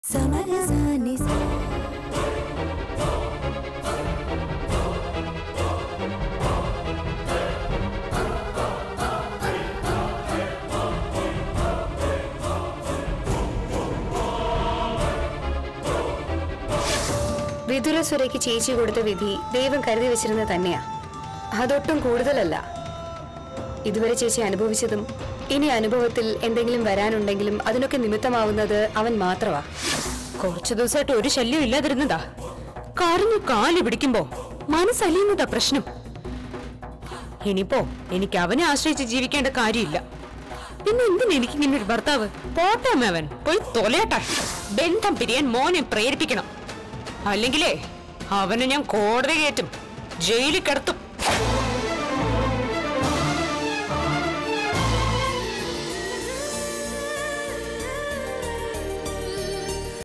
സമരസാനി വിദുരസുരയ്ക്ക് ചേച്ചി കൊടുത്ത വിധി ദൈവം കരുതി വെച്ചിരുന്നത് തന്നെയാ അതൊട്ടും കൂടുതലല്ല ഇതുവരെ ചേച്ചി അനുഭവിച്ചതും ഇനി അനുഭവത്തിൽ എന്തെങ്കിലും വരാനുണ്ടെങ്കിലും അതിനൊക്കെ നിമിത്തമാവുന്നത് അവൻ മാത്രമാ കുറച്ചു ദിവസമായിട്ട് ഒരു ശല്യം ഇല്ലാതിരുന്നതാ കരഞ്ഞു കാല് പിടിക്കുമ്പോ മനസ്സലിയുന്നതാ പ്രശ്നം ഇനിയിപ്പോ എനിക്ക് അവനെ ആശ്രയിച്ച് ജീവിക്കേണ്ട കാര്യമില്ല പിന്നെ എന്തിനാ എനിക്ക് ഇങ്ങനെ ഒരു ഭർത്താവ് പോട്ടാമ അവൻ പോയി തൊലയട്ടെ ബന്ധം പിരിയാൻ മോനെ പ്രേരിപ്പിക്കണം അല്ലെങ്കിലേ അവനെ ഞാൻ കോടതി കയറ്റും ജയിലിൽ കിടത്തും